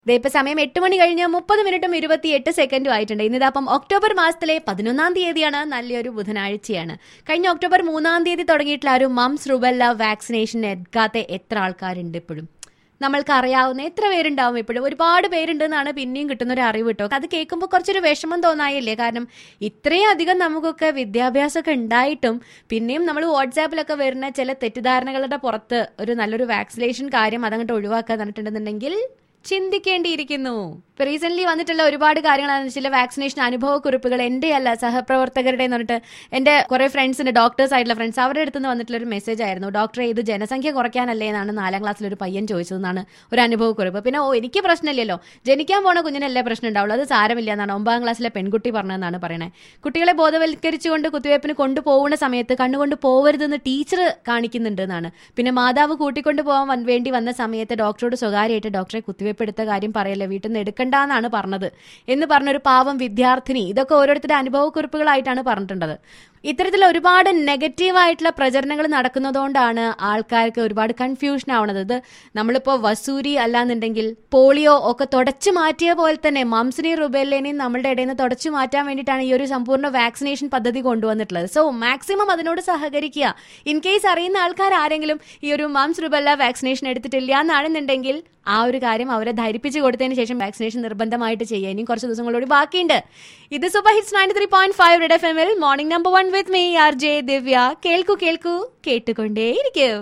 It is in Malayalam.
ദേ ഇപ്പൊ സമയം എട്ട് മണി കഴിഞ്ഞ് മുപ്പത് മിനിറ്റും ഇരുപത്തിയെട്ട് സെക്കൻഡും ആയിട്ടുണ്ട് ഇന്നിതപ്പം ഒക്ടോബർ മാസത്തിലെ പതിനൊന്നാം തീയതിയാണ് നല്ലൊരു ബുധനാഴ്ചയാണ് കഴിഞ്ഞ ഒക്ടോബർ മൂന്നാം തീയതി തുടങ്ങിയിട്ടുള്ള ആ ഒരു മംസ് റുബല്ല വാക്സിനേഷൻ എടുക്കാത്ത എത്ര ആൾക്കാരുണ്ട് ഇപ്പോഴും നമ്മൾക്ക് അറിയാവുന്ന എത്ര പേരുണ്ടാവും ഇപ്പോഴും ഒരുപാട് പേരുണ്ട് എന്നാണ് പിന്നെയും കിട്ടുന്ന ഒരു അറിവ് കേട്ടോ അത് കേൾക്കുമ്പോൾ കുറച്ചൊരു വിഷമം തോന്നായില്ലേ കാരണം ഇത്രയും അധികം നമുക്കൊക്കെ വിദ്യാഭ്യാസമൊക്കെ ഉണ്ടായിട്ടും പിന്നെയും നമ്മൾ വാട്സാപ്പിലൊക്കെ വരുന്ന ചില തെറ്റിദ്ധാരണകളുടെ പുറത്ത് ഒരു നല്ലൊരു വാക്സിനേഷൻ കാര്യം അതങ്ങോട്ട് ഒഴിവാക്കാൻ പറഞ്ഞിട്ടുണ്ടെന്നുണ്ടെങ്കിൽ ചിന്തിക്കേണ്ടിയിരിക്കുന്നു ഇപ്പൊ റീസെന്റ് വന്നിട്ടുള്ള ഒരുപാട് കാര്യങ്ങളാണ് ചില വാക്സിനേഷൻ അനുഭവ കുറിപ്പുകൾ എന്റെ അല്ല സഹപ്രവർത്തകരുടെ എന്ന് പറഞ്ഞിട്ട് എന്റെ കുറെ ഫ്രണ്ട്സിന്റെ ഡോക്ടേഴ്സ് ആയിട്ടുള്ള ഫ്രണ്ട്സ് അവരുടെ അടുത്ത് നിന്ന് വന്നിട്ടുള്ള ഒരു മെസ്സേജ് ആയിരുന്നു ഡോക്ടറെ ഇത് ജനസംഖ്യ കുറയ്ക്കാനല്ലേ എന്നാണ് നാലാം ക്ലാസ്സിൽ ഒരു പയ്യൻ ചോദിച്ചതെന്നാണ് ഒരു അനുഭവ കുറിപ്പ് പിന്നെ ഓ എനിക്ക് പ്രശ്നമില്ലല്ലോ ജനിക്കാൻ പോണ കുഞ്ഞിനല്ലേ പ്രശ്നം ഉണ്ടാവുള്ളൂ അത് സാരമില്ല എന്നാണ് ഒമ്പതാം ക്ലാസ്സിലെ പെൺകുട്ടി പറഞ്ഞതെന്നാണ് പറയുന്നത് കുട്ടികളെ ബോധവൽക്കരിച്ചുകൊണ്ട് കുത്തിവയ്പ്പിന് കൊണ്ടുപോകുന്ന സമയത്ത് കണ്ണുകൊണ്ട് പോകരുതെന്ന് ടീച്ചർ കാണിക്കുന്നുണ്ട് എന്നാണ് പിന്നെ മാതാവ് കൂട്ടിക്കൊണ്ട് പോകാൻ വൻ- വേണ്ടി വന്ന സമയത്ത് ഡോക്ടറോട് സ്വകാര്യമായിട്ട് ഡോക്ടറെ കുത്തിവയ്പ്പ് എടുത്ത കാര്യം പറയല്ലേ വീട്ടിൽ നിന്ന് എടുക്കണ്ടെന്നാണ് പറഞ്ഞത് എന്ന് പറഞ്ഞൊരു പാവം വിദ്യാർത്ഥിനി ഇതൊക്കെ ഓരോരുത്തരുടെ അനുഭവക്കുറിപ്പുകളായിട്ടാണ് പറഞ്ഞിട്ടുള്ളത് ഇത്തരത്തിൽ ഒരുപാട് നെഗറ്റീവ് ആയിട്ടുള്ള പ്രചരണങ്ങൾ നടക്കുന്നതുകൊണ്ടാണ് ആൾക്കാർക്ക് ഒരുപാട് കൺഫ്യൂഷൻ ആവണത് ഇത് നമ്മളിപ്പോ വസൂരി അല്ലാന്നുണ്ടെങ്കിൽ പോളിയോ ഒക്കെ തുടച്ചു മാറ്റിയ പോലെ തന്നെ മംസിനെയും റുബെല്ലേനെയും നമ്മളുടെ ഇടയിൽ നിന്ന് തുടച്ചു മാറ്റാൻ വേണ്ടിയിട്ടാണ് ഈ ഒരു സമ്പൂർണ്ണ വാക്സിനേഷൻ പദ്ധതി കൊണ്ടുവന്നിട്ടുള്ളത് സോ മാക്സിമം അതിനോട് സഹകരിക്കുക ഇൻ കേസ് അറിയുന്ന ആൾക്കാർ ആരെങ്കിലും ഈ ഒരു മംസ് റുബെല്ല വാക്സിനേഷൻ എടുത്തിട്ടില്ല എന്നാണെന്നുണ്ടെങ്കിൽ ആ ഒരു കാര്യം അവരെ ധരിപ്പിച്ചു കൊടുത്തതിന് ശേഷം വാക്സിനേഷൻ നിർബന്ധമായിട്ട് ചെയ്യുക ഇനിയും കുറച്ച് ദിവസങ്ങളോട് ബാക്കിയുണ്ട് ഇത് super hits ninety three point five red F എമ്മിൽ morning number one with me R J Divya കേൾക്കൂ കേൾക്കൂ കേട്ടുകൊണ്ടേയിരിക്കൂ